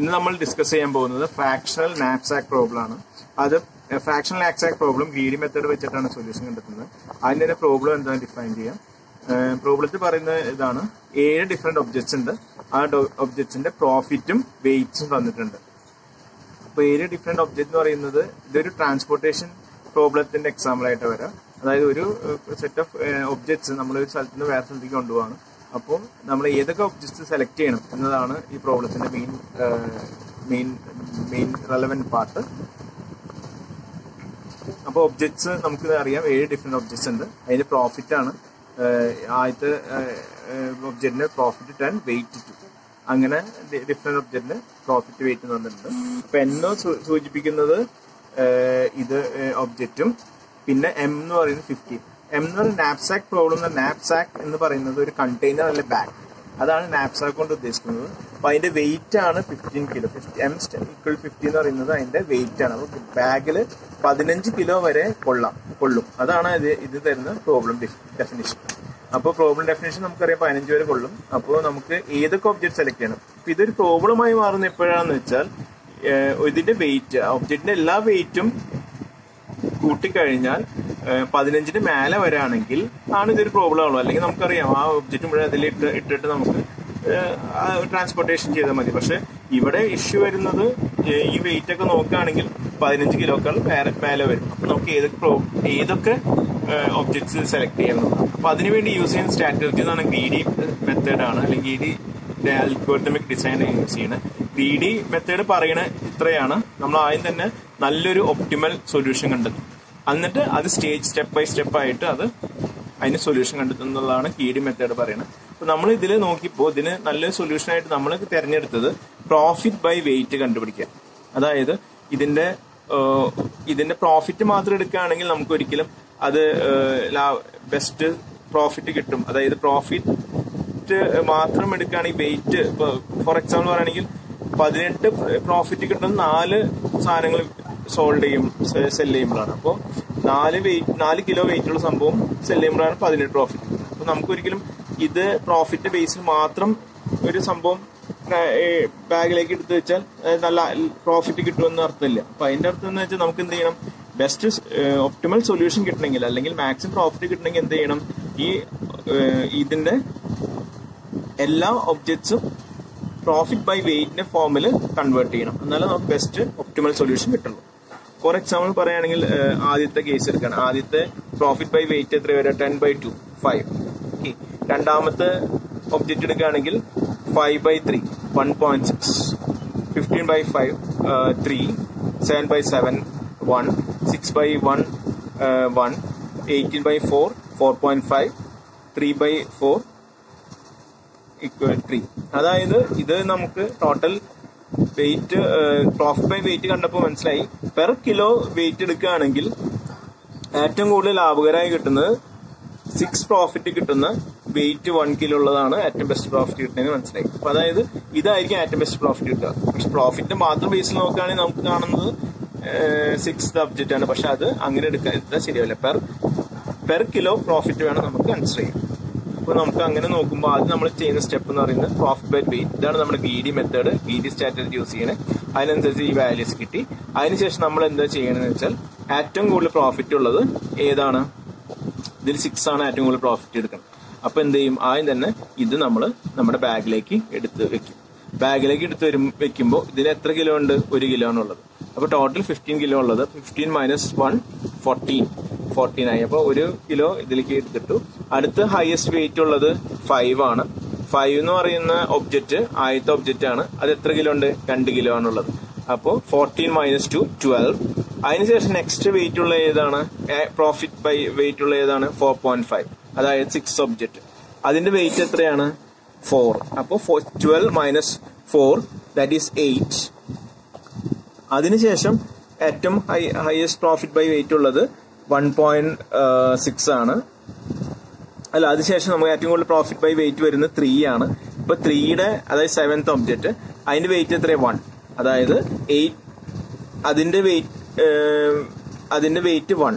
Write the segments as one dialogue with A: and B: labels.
A: ഇന്ന് നമ്മൾ ഡിസ്കസ് ചെയ്യാൻ പോകുന്നത് ഫ്രാക്ഷണൽ നാപ്സാക്ക് പ്രോബ്ലം ആണ് അത് fractional knapsack problem greedy method വെച്ചിട്ടാണ് സൊല്യൂഷൻ കണ്ടെത്തുന്നത് അതിന്റെ പ്രോബ്ലം എന്താണെന്ന് ഡിഫൈൻ ചെയ്യാം പ്രോബ്ലത്തിൽ പറയുന്ന ഇതാണ് ഏഴ് ഡിഫറെന്റ് ഒബ്ജക്ട്സ് ഉണ്ട് ആ ഒബ്ജക്ട്സിന്റെ പ്രോഫിറ്റും വെയിറ്റ്സും തന്നിട്ടുണ്ട് അപ്പൊ ഏഴ് ഡിഫറെന്റ് ഒബ്ജക്ട് എന്ന് പറയുന്നത് ഇതൊരു ട്രാൻസ്പോർട്ടേഷൻ പ്രോബ്ലത്തിന്റെ എക്സാമ്പിൾ ആയിട്ട് വരാം അതായത് ഒരു സെറ്റ് ഓഫ് ഒബ്ജക്ട്സ് നമ്മൾ ഒരു സ്ഥലത്ത് നിന്ന് വേറെ സ്ഥലത്തേക്ക് കൊണ്ടുപോകാണ് അപ്പോൾ നമ്മൾ ഏതൊക്കെ ഒബ്ജക്ട്സ് സെലക്ട് ചെയ്യണം എന്നതാണ് ഈ പ്രോബ്ലത്തിന്റെ main main main relevant part അപ്പോൾ ഒബ്ജക്ട്സ് നമുക്ക് അറിയാം ഏഴ് ഡിഫറെന്റ് ഒബ്ജക്ട്സ് ഉണ്ട് അതിന്റെ പ്രോഫിറ്റ് ആണ് ആദ്യത്തെ ഒബ്ജക്റ്റിന്റെ പ്രോഫിറ്റ് ടെൻ വെയിറ്റ് ടു അങ്ങനെ ഡിഫറെന്റ് ഒബ്ജക്റ്റിന് പ്രോഫിറ്റ് വെയിറ്റ് തന്നിട്ടുണ്ട് അപ്പൊ എന്നോ സൂചിപ്പിക്കുന്നത് ഇത് ഒബ്ജക്റ്റും പിന്നെ എം എന്ന് പറയുന്നത് ഫിഫ്റ്റീൻ എം എന്ന് പറയുന്നത് നാപ്സാക്ക് പ്രോബ്ലം നാപ്സാക്ക് എന്ന് പറയുന്നത് ഒരു കണ്ടെയ്നർ അല്ലെ ബാഗ് അതാണ് നാപ്സാക്ക് കൊണ്ട് ഉദ്ദേശിക്കുന്നത് അപ്പൊ അതിന്റെ വെയിറ്റ് ആണ് fifteen kilo M equal fifty എന്ന് പറയുന്നത് അതിന്റെ വെയിറ്റ് ആണ് അപ്പൊ ബാഗില് പതിനഞ്ച് കിലോ വരെ കൊള്ളാം കൊള്ളും അതാണ് ഇത് ഇത് തരുന്ന പ്രോബ്ലം ഡെഫിനിഷൻ അപ്പോൾ പ്രോബ്ലം ഡെഫിനേഷൻ നമുക്കറിയാം പതിനഞ്ച് വരെ കൊള്ളും അപ്പോൾ നമുക്ക് ഏതൊക്കെ ഒബ്ജക്ട് സെലക്ട് ചെയ്യണം അപ്പൊ ഇതൊരു പ്രോബ്ലമായി മാറുന്ന എപ്പോഴാണെന്ന് വെച്ചാൽ ഇതിന്റെ വെയിറ്റ് ഒബ്ജക്റ്റിന്റെ എല്ലാ വെയിറ്റും കൂട്ടിക്കഴിഞ്ഞാൽ പതിനഞ്ചിന് മേലെ വരാണെങ്കിൽ ആണ് ഇതൊരു പ്രോബ്ലം ഉള്ളൂ അല്ലെങ്കിൽ നമുക്കറിയാം ആ ഒബ്ജക്റ്റ് മുഴുവൻ അതിൽ ഇട്ട് ഇട്ടിട്ട് നമുക്ക് ട്രാൻസ്പോർട്ടേഷൻ ചെയ്താൽ മതി പക്ഷെ ഇവിടെ ഇഷ്യൂ വരുന്നത് ഈ വെയിറ്റ് ഒക്കെ നോക്കുകയാണെങ്കിൽ പതിനഞ്ച് കിലോക്കാൾ വേറെ മേലെ വരും അപ്പൊ നമുക്ക് ഏതൊക്കെ പ്രോ ഏതൊക്കെ ഒബ്ജക്ട്സ് സെലക്ട് ചെയ്യണം അപ്പൊ അതിനുവേണ്ടി യൂസ് ചെയ്യുന്ന സ്ട്രാറ്റജി എന്നാണ് ഗ്രീഡി മെത്തേഡ് ആണ് അല്ലെങ്കിൽ ഗ്രീഡി അൽഗോരിതമിക് ഡിസൈൻ യൂസ് ചെയ്യുന്നത് ഗ്രീഡി മെത്തേഡ് പറയണ ഇത്രയാണ് നമ്മൾ ആദ്യം തന്നെ നല്ലൊരു ഒപ്റ്റിമൽ സൊല്യൂഷൻ കണ്ടെത്തും എന്നിട്ട് അത് സ്റ്റേജ് സ്റ്റെപ്പ് ബൈ സ്റ്റെപ്പ് ആയിട്ട് അത് അതിന് സൊല്യൂഷൻ കണ്ടെത്തുന്നതാണ് കീഡി മെത്തേഡ് പറയുന്നത് അപ്പൊ നമ്മൾ ഇതിൽ നോക്കിയപ്പോൾ ഇതിന് നല്ലൊരു സൊല്യൂഷൻ ആയിട്ട് നമ്മൾ തിരഞ്ഞെടുത്തത് പ്രോഫിറ്റ് ബൈ വെയിറ്റ് കണ്ടുപിടിക്കുക അതായത് ഇതിന്റെ ഇതിന്റെ പ്രോഫിറ്റ് മാത്രം എടുക്കുകയാണെങ്കിൽ നമുക്ക് ഒരിക്കലും അത് ബെസ്റ്റ് പ്രോഫിറ്റ് കിട്ടും അതായത് പ്രോഫിറ്റ് മാത്രം എടുക്കുകയാണെങ്കിൽ വെയിറ്റ് ഫോർ എക്സാമ്പിൾ പറയുകയാണെങ്കിൽ പതിനെട്ട് പ്രോഫിറ്റ് കിട്ടുന്ന നാല് സാധനങ്ങൾ സോൾഡ് ചെയ്യും സെല് ചെയ്യുമ്പോഴാണ് അപ്പോൾ നാല് വെയിറ്റ് നാല് കിലോ വെയിറ്റ് ഉള്ള സംഭവം സെല് ചെയ്യുമ്പോഴാണ് പതിനെട്ട് പ്രോഫിറ്റ് അപ്പൊ നമുക്ക് ഒരിക്കലും ഇത് പ്രോഫിറ്റ് ബേസിൽ മാത്രം ഒരു സംഭവം ബാഗിലേക്ക് എടുത്തു വെച്ചാൽ നല്ല പ്രോഫിറ്റ് കിട്ടുമെന്ന് അർത്ഥമില്ല അപ്പൊ അതിന്റെ അർത്ഥം എന്ന് വെച്ചാൽ നമുക്ക് എന്ത് ചെയ്യണം ബെസ്റ്റ് ഒപ്റ്റിമൽ സൊല്യൂഷൻ കിട്ടണമെങ്കിൽ അല്ലെങ്കിൽ മാക്സിമം പ്രോഫിറ്റ് കിട്ടണമെങ്കിൽ എന്ത് ചെയ്യണം ഈ ഇതിന്റെ എല്ലാ ഒബ്ജക്ട്സും പ്രോഫിറ്റ് ബൈ വെയിറ്റിന്റെ ഫോമിൽ കൺവേർട്ട് ചെയ്യണം എന്നാലേ നമുക്ക് ബെസ്റ്റ് ഒപ്റ്റിമൽ സൊല്യൂഷൻ കിട്ടുള്ളൂ ഫോർ എക്സാമ്പിൾ പറയുകയാണെങ്കിൽ ആദ്യത്തെ കേസ് എടുക്കണം ആദ്യത്തെ പ്രോഫിറ്റ് ബൈ വെയിറ്റ് എത്ര വരെ ten by two five okay രണ്ടാമത്തെ ഒബ്ജക്റ്റ് എടുക്കുകയാണെങ്കിൽ five by three one point six fifteen by five three seven by seven one six by one one eighteen by four four point five three by four equal three അതായത് ഇത് നമുക്ക് total weight profit by weight കണ്ടപ്പോൾ മനസ്സിലായി per kilo weight എടുക്കുകയാണെങ്കിൽ ഏറ്റവും കൂടുതൽ ലാഭകരമായി കിട്ടുന്നത് സിക്സ് പ്രോഫിറ്റ് കിട്ടുന്ന വെയിറ്റ് വൺ കിലോ ഉള്ളതാണ് ഏറ്റവും ബെസ്റ്റ് പ്രോഫിറ്റ് കിട്ടുന്നത് മനസ്സിലായി അപ്പൊ അതായത് ഇതായിരിക്കും ഏറ്റവും ബെസ്റ്റ് പ്രോഫിറ്റ് കിട്ടുക പക്ഷെ പ്രോഫിറ്റ് മാത്രം ബേസിൽ നോക്കുകയാണെങ്കിൽ നമുക്ക് കാണുന്നത് സിക്സ് ഒബ്ജക്റ്റ് ആണ് പക്ഷെ അത് അങ്ങനെ എടുക്കാൻ ശരിയാവില്ല പെർ പെർ കിലോ പ്രോഫിറ്റ് വേണം നമുക്ക് കൺസിഡർ ചെയ്യാം അപ്പൊ നമുക്ക് അങ്ങനെ നോക്കുമ്പോൾ ആദ്യം നമ്മൾ ചെയ്യുന്ന സ്റ്റെപ്പ് എന്ന് പറയുന്നത് പ്രോഫിറ്റ് ബൈ വെയിറ്റ് ഇതാണ് നമ്മുടെ greedy method greedy strategy use ചെയ്യണേ അതിനനുസരിച്ച് ഈ വാല്യൂസ് കിട്ടി അതിനുശേഷം നമ്മൾ എന്താ ചെയ്യണമെന്ന് വെച്ചാൽ ഏറ്റവും കൂടുതൽ പ്രോഫിറ്റ് ഉള്ളത് ഏതാണ് ഇതിൽ സിക്സ് ആണ് ഏറ്റവും കൂടുതൽ പ്രോഫിറ്റ് എടുക്കണം അപ്പൊ എന്ത് ചെയ്യും ആദ്യം തന്നെ ഇത് നമ്മൾ നമ്മുടെ ബാഗിലേക്ക് എടുത്ത് വെക്കും ബാഗിലേക്ക് എടുത്ത് വരും വെക്കുമ്പോൾ ഇതിൽ എത്ര കിലോ ഉണ്ട് ഒരു കിലോ ആണുള്ളത് അപ്പൊ ടോട്ടൽ ഫിഫ്റ്റീൻ കിലോ ഉള്ളത് fifteen minus one fourteen fourteen ആയി അപ്പോൾ ഒരു കിലോ ഇതിലേക്ക് എടുത്തിട്ടു അടുത്ത ഹയസ്റ്റ് വെയിറ്റ് ഉള്ളത് ഫൈവ് ആണ് ഫൈവ് എന്ന് പറയുന്ന ഒബ്ജക്റ്റ് ആദ്യത്തെ ഒബ്ജക്റ്റ് ആണ് അത് എത്ര കിലോ ഉണ്ട് രണ്ട് കിലോ ആണുള്ളത് അപ്പോൾ ഫോർട്ടീൻ മൈനസ് ടു ട്വൽവ് അതിനുശേഷം നെക്സ്റ്റ് വെയിറ്റ് ഉള്ള ഏതാണ് പ്രോഫിറ്റ് ബൈ വെയിറ്റ് ഉള്ള ഏതാണ് ഫോർ പോയിന്റ് ഫൈവ് അതായത് സിക്സ് ഒബ്ജക്റ്റ് അതിന്റെ വെയിറ്റ് എത്രയാണ് ഫോർ അപ്പോൾ twelve minus four that is eight അതിനുശേഷം ഏറ്റവും high highest profit by weight ഉള്ളത് വൺ പോയിന്റ് സിക്സ് ആണ് അല്ല അതിനുശേഷം നമുക്ക് ഏറ്റവും കൂടുതൽ പ്രോഫിറ്റ് ബൈ വെയിറ്റ് വരുന്നത് ത്രീ ആണ് ഇപ്പൊ ത്രീയുടെ അതായത് സെവൻത്ത് ഒബ്ജക്റ്റ് അതിന്റെ വെയിറ്റ് എത്ര വൺ അതായത് എയ്റ്റ് അതിന്റെ വെയിറ്റ് അതിന്റെ വെയിറ്റ് വൺ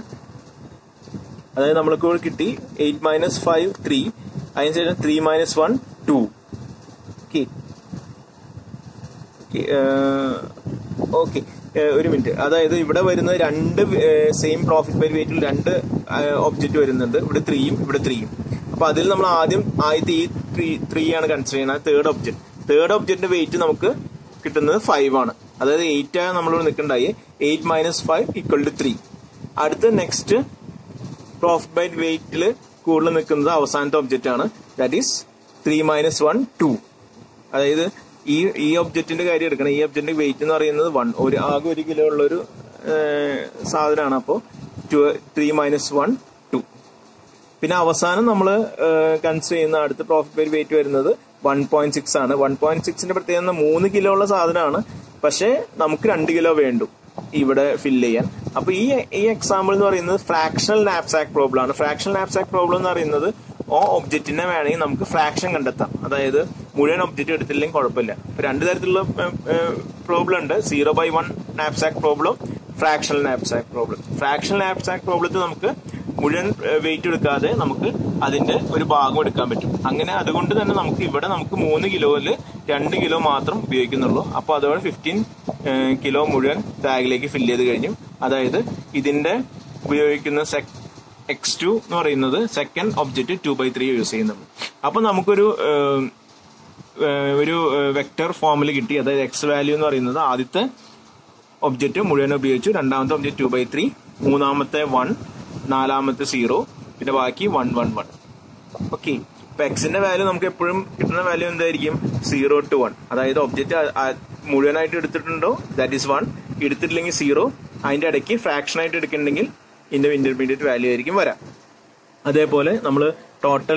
A: അതായത് നമ്മൾക്ക് കിട്ടി എയ്റ്റ് മൈനസ് ഫൈവ് ത്രീ അതിനുശേഷം three minus one two okay okay okay ഒരു മിനിറ്റ് അതായത് ഇവിടെ വരുന്ന രണ്ട് സെയിം പ്രോഫിറ്റ് ബൈ വെയിറ്റിൽ രണ്ട് ഒബ്ജക്റ്റ് വരുന്നുണ്ട് ഇവിടെ ത്രീയും ഇവിടെ ത്രീയും അപ്പൊ അതിൽ നമ്മൾ ആദ്യം ആദ്യത്തെ ഈ ത്രീ ത്രീ ആണ് കൺസിഡർ ചെയ്യുന്നത് തേർഡ് ഒബ്ജക്റ്റ് തേർഡ് ഒബ്ജക്റ്റിന്റെ വെയിറ്റ് നമുക്ക് കിട്ടുന്നത് ഫൈവ് ആണ് അതായത് എയ്റ്റ് ആണ് നമ്മളിവിടെ നിൽക്കണ്ടായി eight minus five equal two three അടുത്ത നെക്സ്റ്റ് പ്രോഫിറ്റ് ബൈ വെയിറ്റിൽ കൂടുതൽ നിൽക്കുന്നത് അവസാനത്തെ ഒബ്ജക്റ്റ് ആണ് that is three minus one two അതായത് ഈ ഈ ഒബ്ജക്റ്റിന്റെ കാര്യം എടുക്കണം ഈ ഒബ്ജക്റ്റിന്റെ വെയിറ്റ് എന്ന് പറയുന്നത് വൺ ഒരു ആകെ ഒരു കിലോ ഉള്ള ഒരു സാധനമാണ് അപ്പോൾ two three minus one two പിന്നെ അവസാനം നമ്മൾ കൺസിഡർ ചെയ്യുന്ന അടുത്ത പ്രോഫിറ്റ് ബൈ വെയിറ്റ് വരുന്നത് വൺ പോയിന്റ് സിക്സ് ആണ് വൺ പോയിന്റ് സിക്സിന്റെ പ്രത്യേകത മൂന്ന് കിലോ ഉള്ള സാധനമാണ് പക്ഷേ നമുക്ക് രണ്ട് കിലോ വേണ്ടു ഇവിടെ ഫില്ല് ചെയ്യാൻ അപ്പൊ ഈ ഈ എക്സാമ്പിൾ എന്ന് പറയുന്നത് ഫ്രാക്ഷണൽ നാപ്സാക്ക് പ്രോബ്ലം ആണ് ഫ്രാക്ഷണൽ നാപ്സാക്ക് പ്രോബ്ലം എന്ന് പറയുന്നത് ഓ ഒബ്ജക്റ്റിനെ വേണമെങ്കിൽ നമുക്ക് ഫ്രാക്ഷൻ കണ്ടെത്താം അതായത് മുഴുവൻ ഒബ്ജക്റ്റ് എടുത്തില്ലെങ്കിൽ കുഴപ്പമില്ല ഇപ്പൊ രണ്ട് തരത്തിലുള്ള പ്രോബ്ലം ഉണ്ട് zero by one knapsack problem fractional knapsack problem fractional knapsack പ്രോബ്ലത്തിൽ നമുക്ക് മുഴുവൻ വെയിറ്റ് എടുക്കാതെ നമുക്ക് അതിന്റെ ഒരു ഭാഗം എടുക്കാൻ പറ്റും അങ്ങനെ അതുകൊണ്ട് തന്നെ നമുക്ക് ഇവിടെ നമുക്ക് മൂന്ന് കിലോയിൽ രണ്ട് കിലോ മാത്രം ഉപയോഗിക്കുന്നുള്ളൂ അപ്പൊ അതോടെ ഫിഫ്റ്റീൻ കിലോ മുഴുവൻ ബാഗിലേക്ക് ഫില്ല് ചെയ്ത് കഴിഞ്ഞു അതായത് ഇതിന്റെ ഉപയോഗിക്കുന്ന സെക് എക്സ് ടു എന്ന് പറയുന്നത് second object two by three use ചെയ്യുന്നുള്ളൂ അപ്പൊ നമുക്കൊരു ഒരു വെക്ടർ ഫോമിൽ കിട്ടി അതായത് എക്സ് വാല്യൂ എന്ന് പറയുന്നത് ആദ്യത്തെ ഒബ്ജക്റ്റ് മുഴുവൻ ഉപയോഗിച്ചു രണ്ടാമത്തെ ഒബ്ജക്റ്റ് ടു ബൈ ത്രീ മൂന്നാമത്തെ വൺ നാലാമത്തെ സീറോ പിന്നെ ബാക്കി വൺ വൺ വൺ ഓക്കെ ഇപ്പൊ എക്സിന്റെ വാല്യൂ നമുക്ക് എപ്പോഴും കിട്ടുന്ന വാല്യൂ എന്തായിരിക്കും സീറോ ടു വൺ അതായത് ഒബ്ജക്റ്റ് മുഴുവനായിട്ട് എടുത്തിട്ടുണ്ടോ ദാറ്റ് ഈസ് വൺ എടുത്തിട്ടില്ലെങ്കിൽ സീറോ അതിന്റെ ഇടയ്ക്ക് ഫ്രാക്ഷൻ ആയിട്ട് എടുക്കുന്നുണ്ടെങ്കിൽ ഇതിന്റെ ഇന്റർമീഡിയറ്റ് വാല്യൂ ആയിരിക്കും വരാം അതേപോലെ നമ്മൾ total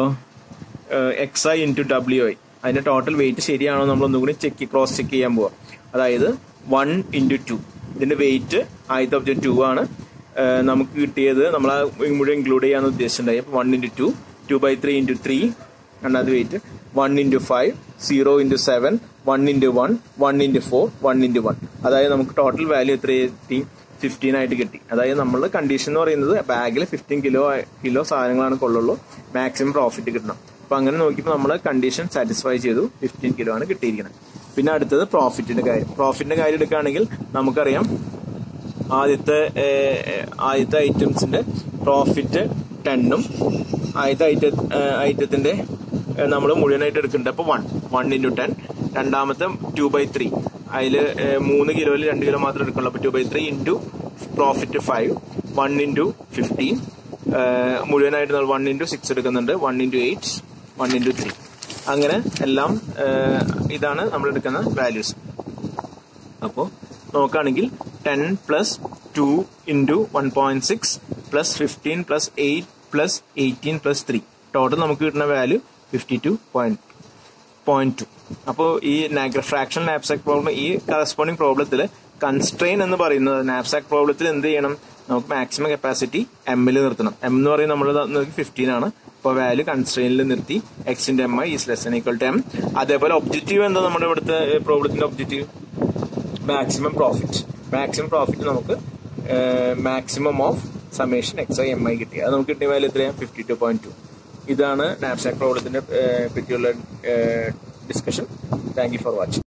A: X I into W I അതിന്റെ ടോട്ടൽ വെയിറ്റ് ശരിയാണോ നമ്മൾ ഒന്നുകൂടി ചെക്ക് ക്രോസ് ചെക്ക് ചെയ്യാൻ പോവാം അതായത് വൺ ഇൻറ്റു ടു ഇതിന്റെ വെയിറ്റ് ആദ്യത്തെ ഒബ്ജക്റ്റ് ടു ആണ് നമുക്ക് കിട്ടിയത് നമ്മൾ മുഴുവൻ ഇൻക്ലൂഡ് ചെയ്യാന്ന് ഉദ്ദേശിച്ചിട്ടുണ്ടായി അപ്പോൾ one into two two by three into three രണ്ടാമത് weight one into five zero into seven one into one one into four one into one അതായത് നമുക്ക് ടോട്ടൽ വാല്യൂ എത്ര എത്തി ഫിഫ്റ്റീൻ ആയിട്ട് കിട്ടി അതായത് നമ്മൾ കണ്ടീഷൻ എന്ന് പറയുന്നത് ബാഗിൽ ഫിഫ്റ്റീൻ കിലോ കിലോ സാധനങ്ങളാണ് കൊള്ളുള്ളൂ മാക്സിമം പ്രോഫിറ്റ് കിട്ടണം അപ്പൊ അങ്ങനെ നോക്കിയപ്പോൾ നമ്മൾ കണ്ടീഷൻ സാറ്റിസ്ഫൈ ചെയ്തു ഫിഫ്റ്റീൻ കിലോ ആണ് കിട്ടിയിരിക്കുന്നത് പിന്നെ അടുത്തത് പ്രോഫിറ്റിന്റെ കാര്യം പ്രോഫിറ്റിന്റെ കാര്യം എടുക്കുകയാണെങ്കിൽ നമുക്കറിയാം ആദ്യത്തെ ആദ്യത്തെ ഐറ്റംസിന്റെ പ്രോഫിറ്റ് ടെണ്ണും ആദ്യത്തെ ഐറ്റ ഐറ്റത്തിന്റെ നമ്മൾ മുഴുവനായിട്ട് എടുക്കുന്നുണ്ട് അപ്പോൾ വൺ വൺ ഇൻറ്റു ടെൻ രണ്ടാമത്തെ ടു ബൈ ത്രീ അതിൽ മൂന്ന് കിലോയിൽ രണ്ട് കിലോ മാത്രം എടുക്കുള്ളൂ അപ്പോൾ two by three into profit five one into fifteen മുഴുവനായിട്ട് നമ്മൾ വൺ ഇൻറ്റു സിക്സ് എടുക്കുന്നുണ്ട് one into eight one into three അങ്ങനെ എല്ലാം ഇതാണ് നമ്മൾ എടുക്കുന്ന വാല്യൂസ് അപ്പോൾ നോക്കുകയാണെങ്കിൽ ten plus two into one point six plus fifteen plus eight plus eighteen plus three total നമുക്ക് കിട്ടുന്ന value fifty two point point two അപ്പോൾ ഈ ഫ്രാക്ഷൻ നാപ്സാക്ക് പ്രോബ്ലം ഈ കറസ്പോണ്ടിങ് പ്രോബ്ലത്തിൽ കൺസ്ട്രെയിൻ എന്ന് പറയുന്നത് നാപ്സാക്ക് പ്രോബ്ലത്തിൽ എന്ത് ചെയ്യണം നമുക്ക് മാക്സിമം കപ്പാസിറ്റി എമ്മിൽ നിർത്തണം എം എന്ന് പറയുന്നത് നമ്മൾ ഫിഫ്റ്റീൻ ആണ് അപ്പോൾ വാല്യൂ കൺസ്ട്രെയിനിൽ നിർത്തി എക്സിന്റെ M I is less equal to M അതേപോലെ ഒബ്ജക്റ്റീവ് എന്താ നമ്മുടെ ഇവിടുത്തെ പ്രോബ്ലത്തിന്റെ objective maximum profit maximum profit നമുക്ക് maximum of summation X I M I കിട്ടി അത് നമുക്ക് കിട്ടിയ വാല്യൂ എത്രയാണ് ഫിഫ്റ്റി ടു പോയിന്റ് ടു ഇതാണ് നാപ്സാക്ക് പ്രോബ്ലത്തിന്റെ പറ്റിയുള്ള discussion thank you for watching